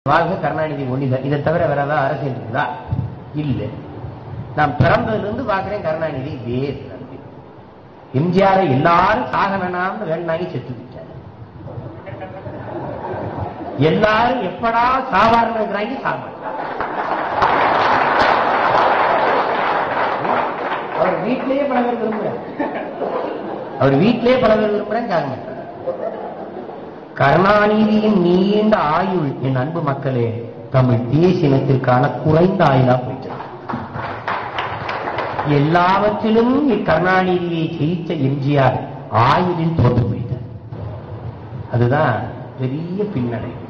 வாழ்க கருணாநிதி ஒண்ணிதான் இதை தவிர வேற ஏதாவது அரசியல் இருக்குதா இல்ல நான் பிறந்ததுல இருந்து பாக்குறேன் கருணாநிதி இதே நன்றி எம்ஜிஆர் எல்லாரும் சாக வேணாம்னு வேண்டாங்கி செத்து விட்டாரு எல்லாரும் எப்படா சாவாருன்னு இருக்கிறாங்க சாவாரு அவர் வீட்டிலேயே பல பேர் விரும்புறாரு அவர் வீட்டிலேயே பல பேர் விரும்புறேன் சாக மாட்டார் கருணாநிதியின் நீண்ட ஆயுள் என் அன்பு மக்களே தமிழ் தேசினத்திற்கான குறைந்த ஆயுளா போயிட்டு எல்லாவற்றிலும் கருணாநிதியை ஜெயித்த எம்ஜிஆர் ஆயுளில் தோற்று போயிட்டார் அதுதான் பெரிய பின்னடை